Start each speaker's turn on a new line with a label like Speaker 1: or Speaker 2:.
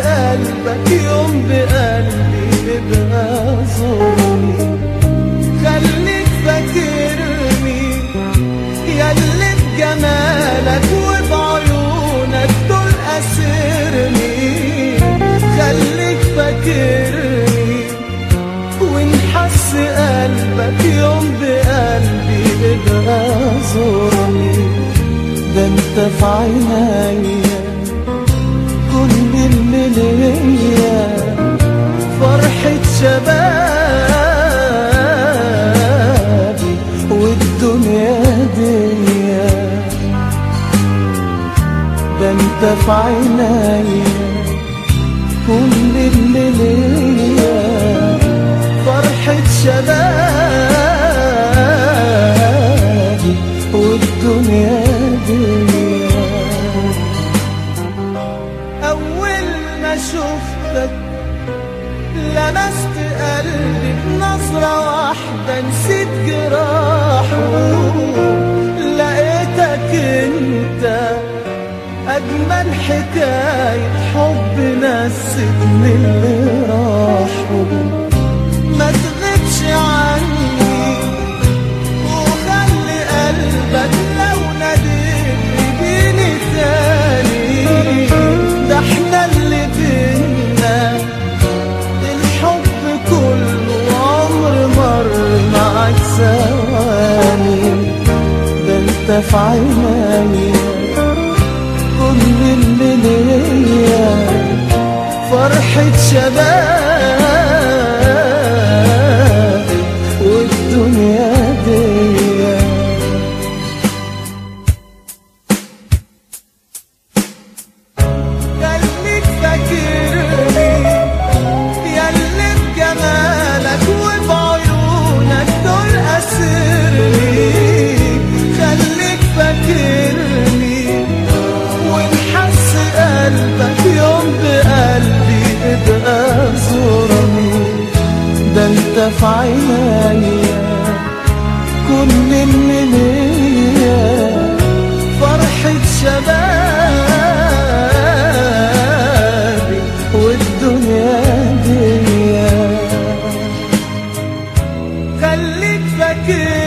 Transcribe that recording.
Speaker 1: قلبك يوم بقلبي يبقى زورني خليك فاكرني ياللي بجمالك وبعيونك دول أسرني خليك فاكرني ونحس قلبك يوم بقلبي يبقى زورني ده انت في عينيا كل اللي ليا فرحة شبابي والدنيا دي ده انت في عينيا كل اللي ليا فرحة شبابي والدنيا دي أول ما شفتك لمست قلبي بنظرة واحدة نسيت جراحه لقيتك انت أجمل حكاية حب نستني اللي راحوا ما تغيبش عني وخلي قلبك لو ناديت يجيني تاني ده احنا اللي بينا الحب كله عمر مر معاك ثواني ده انت في عينيا كل اللي ليا فرحة شباب والدنيا دي خليك فاكرني ياللي بجمالك وبعيونك دول أسرني خليك فاكرني ونحس قلبك يوم بقلبي ابقى زورني ده انت في عينيا كل اللي ليا فرحة شبابي والدنيا دي خليك فاكر